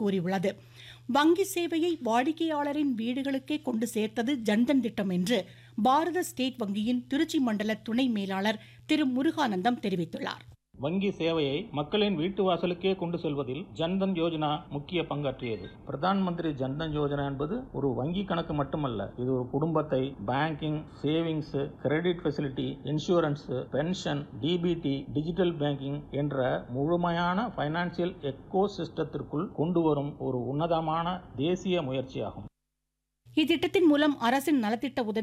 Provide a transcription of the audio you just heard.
கூறியுள்ளது வங்கி சேவையை வாடிக்கையாளரின் வீடுகளுக்கே கொண்டு சேர்த்தது ஜன்தன் திட்டம் என்று பாரத ஸ்டேட் வங்கியின் திருச்சி மண்டல துணை மேலாளர் திரு முருகானந்தம் தெரிவித்துள்ளார் வங்கி சேவையை மக்களின் வீட்டு வாசலுக்கே கொண்டு செல்வதில் ஜன்தன் யோஜனா முக்கிய பங்காற்றியது பிரதான் மந்திரி ஜன்தன் யோஜனா என்பது ஒரு வங்கி கணக்கு மட்டுமல்ல இது ஒரு குடும்பத்தை banking savings credit facility insurance pension DBT digital banking என்ற முழுமையான ஃபைனான்சியல் எக்கோ சிஸ்டத்திற்குள் கொண்டு வரும் ஒரு உன்னதமான தேசிய முயற்சியாகும் இத்திட்டத்தின் மூலம் அரசின் நலத்திட்ட உதவி